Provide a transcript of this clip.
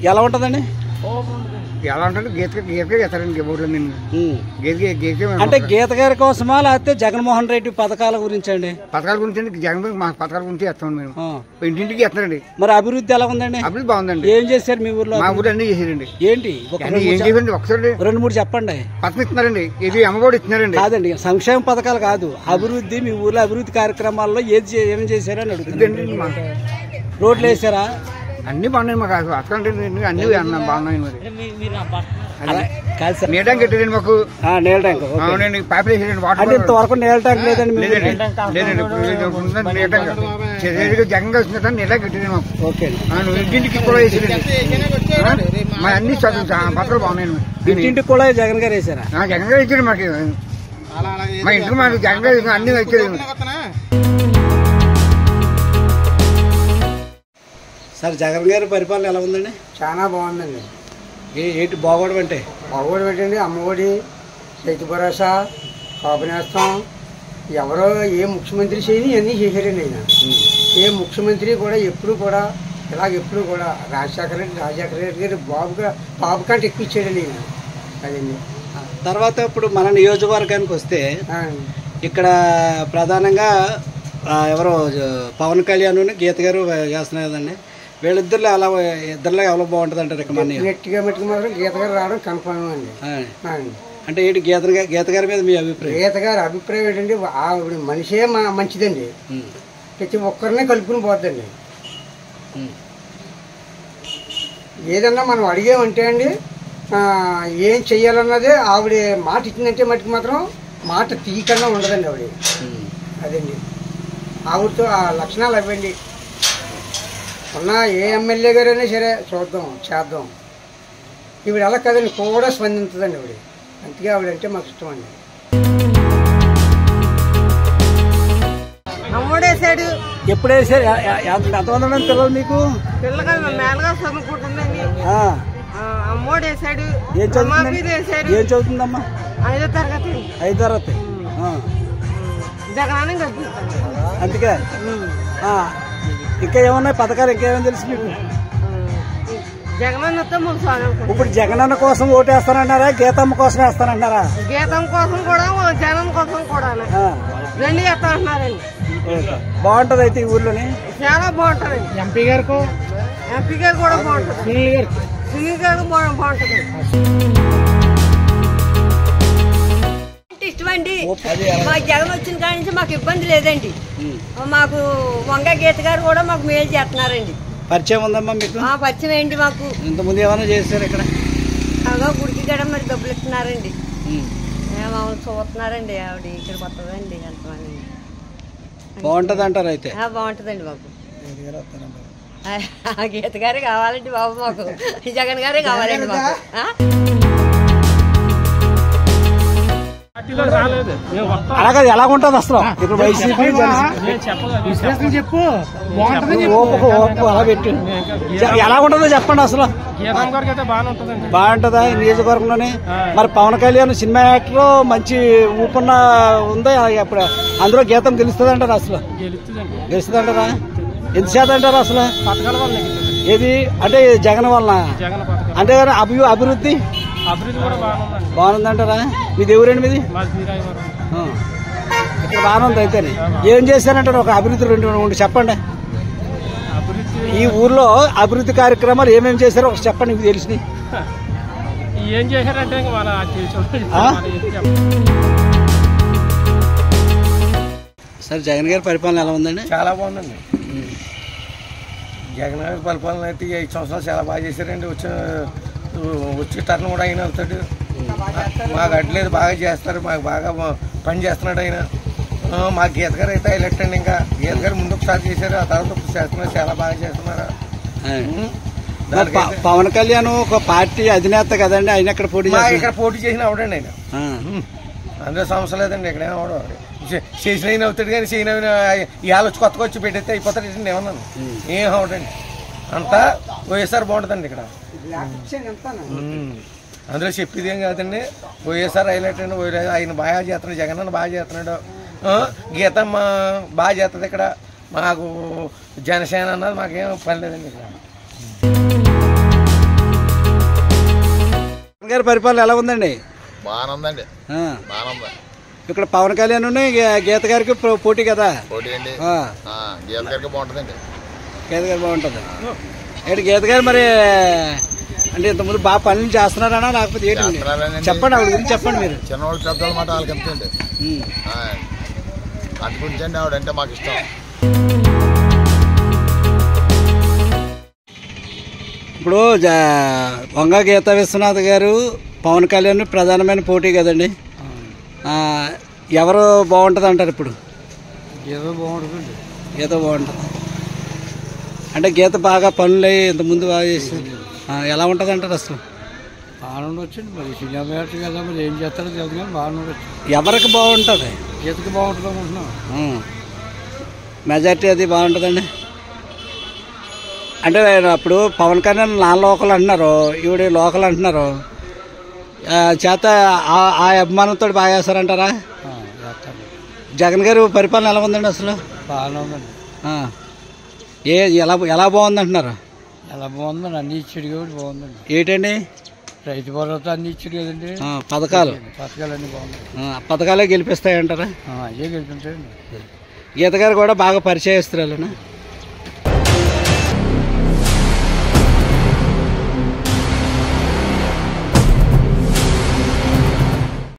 ఎలా ఉంటుందండి ఎలా ఉంటుంది గీత గీతగా చేస్తారండి ఊర్లో నేను ఉమ్. గీత గీత అంటే గీత గారి కోసమా లేకపోతే జగన్మోహన్ రెడ్డి పథకాల గురించి అండి పథకాల గురించి అండి జగన్ మా పథకాల గురించి చేస్తాం మేము ఆ. ఇంటింటికి చేస్తున్నారండి మరి అభివృద్ధి ఎలా ఉందండి అభివృద్ధి బాగుందండి ఏం చేశారు మీ ఊర్లో మా ఊరు అన్ని చేసారండి ఏంటి ఒక అన్ని రెండు ఏం మూడు చెప్- చేయండి ఒకసారి రెండు మూడు చెప్పండి పథకం ఇస్తున్నారండి ఇది అమ్మఒడి ఇస్తున్నారండి కాదండి సంక్షేమ పథకాలు కాదు అభివృద్ధి మీ ఊర్లో అభివృద్ధి కార్యక్రమాల్లో ఏది చే- ఏం చేశారని ఇదండి అడుగుతుంది మా- రోడ్లు వేసారా అన్ని బాగున్నాయి మాకు అసలు అసలు అన్ని అన్న- బాగున్నాయి మరి అలా కాదు సార్ నీటం కట్టారండి మాకు ఆ, నీళ్ళ ట్యాంక్ ఓకే. అవునండి పైప్ వేసారండి వాటర్ అంటే ఇంతవరకు నీళ్ళ ట్యాంక్ లేదండి మీ లేదండి ఊరికి? లేదండి ఇప్పుడు ఇది ఉందండి నీటం చర్యగా జగన్ వస్తుంది నీటం కట్టారండి మాకు ఓకే అండి ఆ, నువ్వు ఇంటింటికి కూడా వేసారండి ఆ, మా అన్ని చదువు పత్రాలు బాగున్నాయండి మరి. ఇంటింటికి కూడా జగన్ గారు వేసారా ఆ, జగన్ గారు ఇచ్చారు మాకు మా ఇంటికి మాకు జగన్ గారు అన్ని ఇచ్చారు సార్ జగన్ గారి పరిపాలన ఎలా ఉందండి చాలా బాగుందండి ఏ ఏంటి బాగోవడం అంటే మగవాడు పెట్టండి అమ్మఒడి రైతు భరోసా కాపు నేస్తం ఎవరో ఏ ముఖ్యమంత్రి చేయని ఇవన్నీ చేశారండి ఆయన ఏ ముఖ్యమంత్రి కూడా ఎప్పుడు కూడా ఇలాగ ఎప్పుడు కూడా రాజశేఖర రెడ్డి రాజశేఖర రెడ్డి గారు బాబుగా బాబు కంటే ఎక్కువ ఇచ్చాడండి ఆయన అదండి తర్వాత ఇప్పుడు మన నియోజకవర్గానికి వస్తే ఆ, ఇక్కడ ప్రధానంగా ఆ, ఎవరో జ- పవన్ కళ్యాణ్ గీత గారు చేస్తున్నారు కదండి వీళ్ళిద్దరిలో ఎలా ఇద్దరిలో ఎవరో బాగుంటుంది అంటారు ఇక్కడ మన నియో- గట్టిగా మట్టుకు మాత్రం గీత గారు రావడం కన్ఫర్మ్ అండి ఆ, ఆ, అంటే ఏంటి గీత గా- గీత గారి మీద మీ అభిప్రాయం గీత గారి అభిప్రాయం ఏంటంటే ఆవిడ మనిషే మా- మంచిదండి ఉమ్, ప్రతి ఒక్కరినే కలుపుకుని పోద్దండి ఉమ్, ఏదన్నా మనం అడిగామంటే అండి ఆ, ఏం చెయ్యాలన్నదే ఆవిడ మాట ఇచ్చిందంటే మటుకు మాత్రం మాట తీయకుండా ఉండదండి ఆవిడ ఉమ్. అదండి ఆవిడతో ఆ లక్షణాలు అవ్వండి ఉన్న ఏ ఎమ్మెల్యే గారైనా సరే చూద్దాం చేద్దాం ఈవిడ అలా కదండి కూడా స్పందించదండి ఆవిడ అందుకే ఆవిడంటే మాకు ఇష్టం అండి అమ్మడేసాడు ఎప్పుడు వేసారు ఎ- ఎ- ఎంత- ఎంతమంది ఉన్నారు పిల్లలు మీకు పిల్లగా మేళగా చదువుకుంటుందండి ఆ, ఆ, అమ్మోడేసాడు ఏం చదువుతుందండి అమ్మాపీలు వేసాడు ఏం చదువుతుందమ్మా ఐదో తరగతి ఐదు తరగతి ఆ, జగనాన్ని కల్పిస్తాడు అందుకే ఆ, ఇంకా ఏమన్నాయి పథకాలు ఇంకేమని తెలుసు మీకు జగనన్న వస్తే మాకు సాగనుకుంటాం ఇప్పుడు జగనన్న కోసం ఓటేస్తానన్నారా గీతమ్మ కోసం వేస్తానన్నారా గీతం కోసం కూడా జనం కోసం కూడా ఆ, రెండు చేస్తా అంటున్నారండి ఓకే. బాగుంటది అయితే ఈ ఊర్లోని చాలా బాగుంటుందండి ఎంపీ గారికి ఎంపీ గారు కూడా బాగుంటుంది సునీల్ గారికి సునీల్ గారు బా- బాగుంటుంది ఇష్టమండి మా జగన్ వచ్చిన కాడి నుంచి మాకు ఇబ్బంది లేదండి మాకు వంగ గీత గారు కూడా మాకు మేలు చేస్తున్నారండి పరిచయం ఉందమ్మా మీకు మా పరిచయం ఏంటి మాకు ఇంతకుముందు ఏమైనా చేశారు ఇక్కడ బాగా గుడికి కూడా మరి డబ్బులు ఇస్తున్నారండి ఉమ్. ఏ, మమ్మల్ని చూస్తున్నారండి ఆవిడ ఇక్కడ కొత్తదండి ఎంతమంది బాగుంటది అంటారు అయితే ఆ, బాగుంటుందండి మాకు ఆ, ఆ గీత గారే కావాలండి బాబు మాకు జగన్ గారే కావాలండి మాకు ఆ? అలాగే ఎలా ఉంటుంది అసలు ఇక్కడ వైసీపీ జనసేన చెప్పు ఓపుకు ఓపు అలా పెట్టి ఎలా ఉంటుందో చెప్పండి అసలు బాగుంటుందా ఈ నియోజకవర్గంలోని మరి పవన్ కళ్యాణ్ సినిమా యాక్టర్ మంచి ఊపున్న ఉందా అప్పుడు అందులో గీతం గెలుస్తుంది అంటారు అసలు గెలుస్తుంది అంటారా ఎంత శాతం అంటారు అసలు ఏది అంటే జగన్ వలన అంటే అభి అభివృద్ధి బాగుందంటారా మీది ఎవరండి మీది ఆ. ఇక్కడ బాగుంది అయితే ఏం చేశారంటారు ఒక అభివృద్ధి రెండు రెండు చెప్పండి ఈ ఊర్లో అభివృద్ధి కార్యక్రమాలు ఏమేమి చేశారో ఒక చెప్పండి మీకు తెలిసి ఏం చేశారంటే ఇంక మన ఆ? సార్ జగన్ గారి పరిపాలన ఎలా ఉందండి చాలా బాగుందండి జగన్ గారి పరిపాలన అయితే ఈ ఐదు సంవత్సరాలు చాలా బాగా చేశారండి వచ్చే వచ్చే టర్న్ కూడా ఆయన అవుతాడు మాకు అడ్లేదు బాగా చేస్తారు మాకు బాగా మా- పని చేస్తున్నాడు ఆయన ఆ, మా గీత గారు అయితే హైలైట్ అండి ఇంకా గీత గారు ముందు ఒకసారి చేశారు ఆ తర్వాత ఒకసారి చేస్తున్నారు చాలా బాగా చేస్తున్నారు ఆ. ఉం. మరి ప- పవన్ కళ్యాణ్ ఒక పార్టీ అధినేత కదండి ఆయన ఎక్కడ పోటీ మా చేస్తున్నారు ఇక్కడ పోటీ చేసిన అవడండి ఆయన ఆ. అందులో సమస్య లేదండి ఇక్కడ అవడం చేసిన అయిన అవుతాడు కానీ చేయన ఇవాళ వచ్చి కొత్తగా వచ్చి పెట్టేస్తే అయిపోతాడు ఏమన్నాను ఏం అవడండి అంతా వైఎస్ఆర్ బాగుంటుందండి ఇక్కడ ఉమ్. అందులో చెప్పేది ఏం కాదండి వైఎస్ఆర్ హైలైట్ అండి వైఎస్ ఆయన బాగా చేస్తున్నాడు జగన్ అన్న బాగా చేస్తున్నాడు ఆ, గీతమ్మ బాగా చేస్తుంది ఇక్కడ మాకు జనసేన అన్నది మాకేం పని లేదండి ఇక్కడ జగన్ గారి పరిపాలన ఎలా ఉందండి బాగానే ఉందండి ఆ, బాగానే ఉంది ఇక్కడ పవన్ కళ్యాణ్ ఉన్న గే- గీత గారికి పో- పోటీ కదా పోటీ అండి ఆ, ఆ, గీత గారికి బాగుంటుందండి గీత గారు బాగుంటుంది ఏంటి గీత గారు మరి అంటే ఇంతకుముందు బాగా పనులు చేస్తున్నారనా లేకపోతే ఏంటి చేస్తున్నారనండి. చెప్పండి ఆవిడ గురించి చెప్పండి మీరు చిన్నవాళ్ళు పెద్దవాళ్ళ మాట వాళ్ళకి అండి ఉమ్. అందు గురించి అండి ఆవిడంటే మాకు ఇష్టం ఇప్పుడు జ వంగ గీత విశ్వనాథ్ గారు పవన్ కళ్యాణ్ ప్రధానమైన పోటీ కదండి ఆ, ఎవరు బాగుంటుంది అంటారు ఇప్పుడు ఏదో బాగుంటుందండి గీత బాగుంటుంది అంటే గీత బాగా పనులు అయ్యి ఇంతకుముందు బాగా చేసింది ఆ, ఎలా ఉంటుంది అంటారు అసలు బాగానే ఉండొచ్చండి మరి సినిమా బ్యాటరీ కదా మరి ఏం చేస్తారో తెలియదు కానీ బాగానే ఉండొచ్చు ఎవరికి బాగుంటుంది గీతకి బాగుంటుంది అనుకుంటున్నాం ఉమ్. మెజార్టీ అది బాగుంటుందండి అంటే అప్పుడు పవన్ కళ్యాణ్ నా లోకల్ అంటున్నారు ఈవిడ లోకల్ అంటున్నారు ఆ, చేత ఆ- ఆ అభిమానంతో బాగా చేస్తారంటారా చేస్తాను జగన్ గారు పరిపాలన ఎలా ఉందండి అసలు బాగానే ఉందండి ఆ. ఏ ఎలా ఎలా బాగుంది అంటున్నారు ఎలా బాగుందండి అన్ని ఇచ్చాడు కాబట్టి బాగుందండి ఏంటండి రైతు భరోసా అన్ని ఇచ్చాడు కదండి ఆ, పథకాలు పథకాలు అన్ని బాగున్నాయి ఆ, పథకాలే గెలిపిస్తాయంటారా అయ్యే గెలుపుంటాయండి గీత గారు కూడా బాగా పరిచయస్తురాలేనా